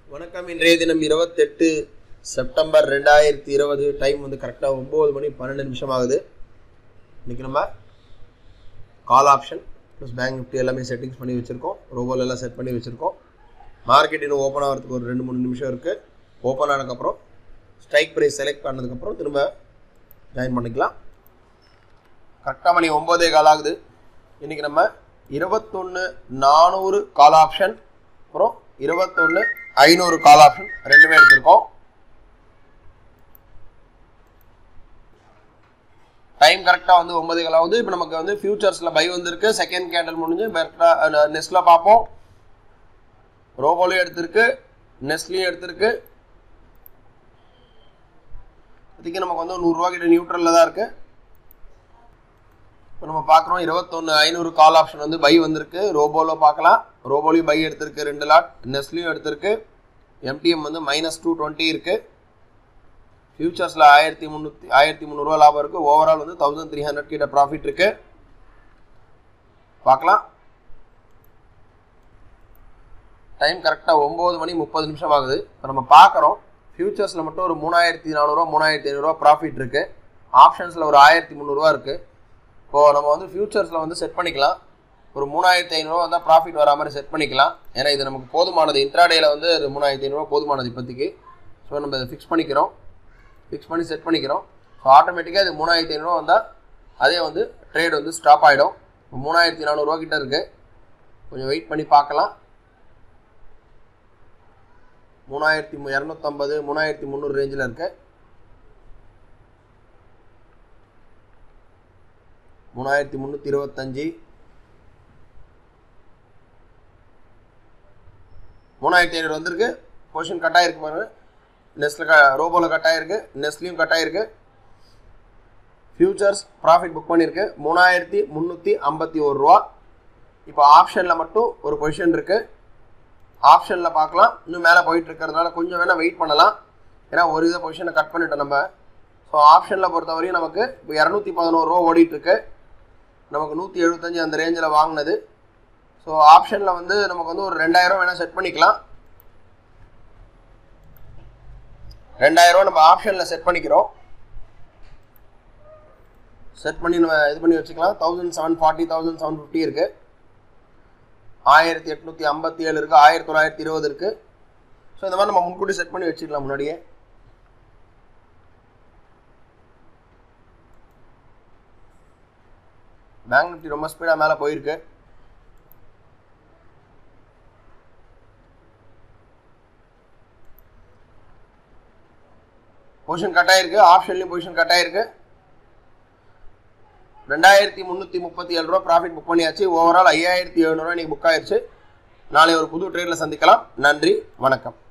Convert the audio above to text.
வணக்கம் இன்றைய தினம் இருபத்தெட்டு செப்டம்பர் ரெண்டாயிரத்தி இருபது டைம் வந்து கரெக்டாக ஒம்பது மணி பன்னெண்டு நிமிஷம் ஆகுது இன்றைக்கி நம்ம call option plus bank Nifty எல்லாமே செட்டிங்ஸ் பண்ணி வச்சுருக்கோம் ரோபோல எல்லாம் செட் பண்ணி வச்சுருக்கோம் மார்க்கெட் இன்னும் ஓப்பன் ஆகிறதுக்கு ஒரு ரெண்டு மூணு நிமிஷம் இருக்குது ஓப்பன் ஆனதுக்கப்புறம் ஸ்ட்ரைக் ப்ரைஸ் செலக்ட் பண்ணதுக்கப்புறம் திரும்ப ஜாயின் பண்ணிக்கலாம் கரெக்டாக மணி ஒம்போதே கால் ஆகுது இன்றைக்கி நம்ம இருபத்தொன்று நானூறு கால் ஆப்ஷன் அப்புறம் இருபத்தொன்று ஐநூறு கால் ஆப்ஷன் ரெண்டுமே எடுத்திருக்கோம் டைம் கரெக்டாக வந்து ஒன்பது கால் ஆகுது இப்போ நமக்கு வந்து ஃபியூச்சர்ஸில் பை வந்திருக்கு செகண்ட் கேண்டல் முடிஞ்சு கரெக்டாக நெஸ்ட்டில் பார்ப்போம் ரோபோலையும் எடுத்திருக்கு நெஸ்ட்லையும் எடுத்திருக்கு இப்போதைக்கு நமக்கு வந்து நூறுரூவா கிட்ட நியூட்ரலில் தான் இருக்குது இப்போ நம்ம பார்க்குறோம் இருபத்தொன்று ஐநூறு கால் ஆப்ஷன் வந்து பை வந்திருக்கு ரோபோல பார்க்கலாம் ரோபோலையும் பை எடுத்திருக்கு ரெண்டு லாட் நெஸ்ட்லையும் எடுத்திருக்கு எம்டிஎம் வந்து மைனஸ் டூ டுவெண்ட்டி இருக்குது ஃபியூச்சர்ஸில் ஆயிரத்தி முந்நூற்றி ஆயிரத்தி முந்நூறுரூவா லாபம் இருக்குது ஓவரால் வந்து தௌசண்ட் த்ரீ ஹண்ட்ரட் கிட்ட ப்ராஃபிட் இருக்குது பார்க்கலாம் டைம் கரெக்டாக ஒம்பது மணி முப்பது நிமிஷம் ஆகுது இப்போ நம்ம பார்க்குறோம் ஃபியூச்சர்ஸில் மட்டும் ஒரு மூணாயிரத்தி நானூறுரூவா மூணாயிரத்தி ஐநூறுரூவா ப்ராஃபிட் இருக்குது ஆப்ஷன்ஸில் ஒரு ஆயிரத்தி முந்நூறுரூவா இருக்குது இப்போது நம்ம வந்து ஃபியூச்சர்ஸில் வந்து செட் பண்ணிக்கலாம் ஒரு மூணாயிரத்தி ஐநூறுரூவா வந்தால் ப்ராஃபிட் வரா மாதிரி செட் பண்ணிக்கலாம் ஏன்னா இது நமக்கு போதுமானது இன்ட்ராடேயில் வந்து ஒரு மூணாயிரத்தி ஐநூறுரூவா போதுமானது இப்போதைக்கு ஸோ நம்ம இதை ஃபிக்ஸ் பண்ணிக்கிறோம் ஃபிக்ஸ் பண்ணி செட் பண்ணிக்கிறோம் ஸோ ஆட்டோமேட்டிக்காக இது மூணாயிரத்தி ஐநூறுரூவா வந்தால் அதே வந்து ட்ரேட் வந்து ஸ்டாப் ஆகிடும் மூணாயிரத்தி நானூறுரூவா கிட்ட இருக்குது கொஞ்சம் வெயிட் பண்ணி பார்க்கலாம் மூணாயிரத்தி இரநூத்தம்பது மூணாயிரத்தி முந்நூறு ரேஞ்சில் இருக்குது மூணாயிரத்தி முந்நூற்றி இருபத்தஞ்சி மூணாயிரத்தி ஐநூறு வந்திருக்கு பொசிஷன் கட் ஆகிருக்கு பாருங்க நெஸ்ட்டில் க ரோபோவில் கட் ஆகிருக்கு நெஸ்ட்லேயும் கட் ஆகிருக்கு ஃபியூச்சர்ஸ் ப்ராஃபிட் புக் பண்ணியிருக்கு மூணாயிரத்தி முந்நூற்றி ஐம்பத்தி ஒரு ரூபா இப்போ ஆப்ஷனில் மட்டும் ஒரு பொசிஷன் இருக்குது ஆப்ஷனில் பார்க்கலாம் இன்னும் மேலே போயிட்டு இருக்கிறதுனால கொஞ்சம் வேணால் வெயிட் பண்ணலாம் ஏன்னா ஒரு இதை பொசிஷனை கட் பண்ணிட்டோம் நம்ம ஸோ ஆப்ஷனில் பொறுத்தவரையும் நமக்கு இப்போ இரநூத்தி பதினோரு ரூபா ஓடிட்டுருக்கு நமக்கு நூற்றி எழுபத்தஞ்சி அந்த ரேஞ்சில் வாங்கினது ஸோ ஆப்ஷனில் வந்து நமக்கு வந்து ஒரு ரெண்டாயிரம் வேணால் செட் பண்ணிக்கலாம் ரெண்டாயிரம் நம்ம ஆப்ஷனில் செட் பண்ணிக்கிறோம் செட் பண்ணி நம்ம இது பண்ணி வச்சுக்கலாம் thousand seven forty thousand seven fifty இருக்குது ஆயிரத்தி எட்நூற்றி ஐம்பத்தி ஏழு இருக்குது ஆயிரத்தி தொள்ளாயிரத்தி இருபது இருக்குது ஸோ இந்த மாதிரி நம்ம முன்கூட்டி செட் பண்ணி வச்சுக்கலாம் முன்னாடியே பேங்க் நிஃப்டி ரொம்ப ஸ்பீடாக மேலே போயிருக்கு பொசிஷன் கட் ஆயிருக்கு ஆப்ஷன்லையும் பொசிஷன் கட் ஆயிருக்கு ரெண்டாயிரத்தி முந்நூற்றி முப்பத்தி ஏழு ரூபா ப்ராஃபிட் புக் பண்ணியாச்சு ஓவரால் ஐயாயிரத்தி எழுநூறுவா இன்றைக்கி புக் ஆயிடுச்சு நாளை ஒரு புது ட்ரேடில் சந்திக்கலாம் நன்றி வணக்கம்